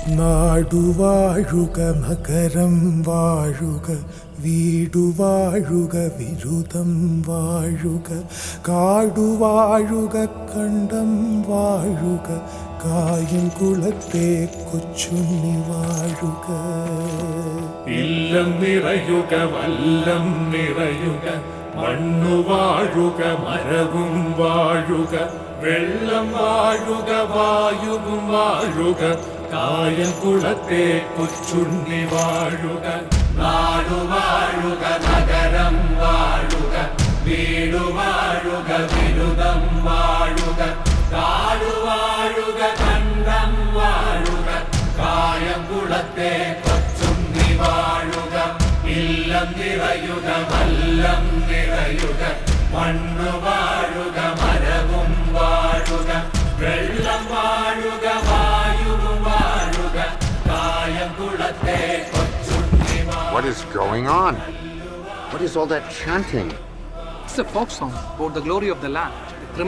നാടുവാഴുക നഗരം വാഴുക വീടുവാഴുക വിരുദം വാഴുക കാടുവാഴുക കണ്ടം വാഴുക കായം കുളത്തെ കൊച്ചുണ്ണി വാഴുക ഇല്ലം നിറയുക വല്ലം നിറയുക മണ്ണു വാഴുക മരവും വാഴുക വെള്ളം വാഴുക വായുവും വാഴുക കായം കുളത്തെ കൊച്ചുണ്ണി വാഴുക നാടു വാഴുക നഗരം വാഴുക വീടു വാഴുക ബിരുദം വാഴുക കാടു വാഴുക കണ്ടം വാഴുക കായം കുളത്തെ കൊച്ചുണ്ണി വാഴുക ഇല്ലം നിറയുക വല്ലം നിറയുക മണ്ണു വാഴുക മരവും വാഴുക വെള്ളം വാഴുക വായുവും വാഴുക കായം കുളത്തെ കൊച്ചുണ്ണി വാഴുക What is going on? What is all that chanting? It's a folk song about the glory of the land.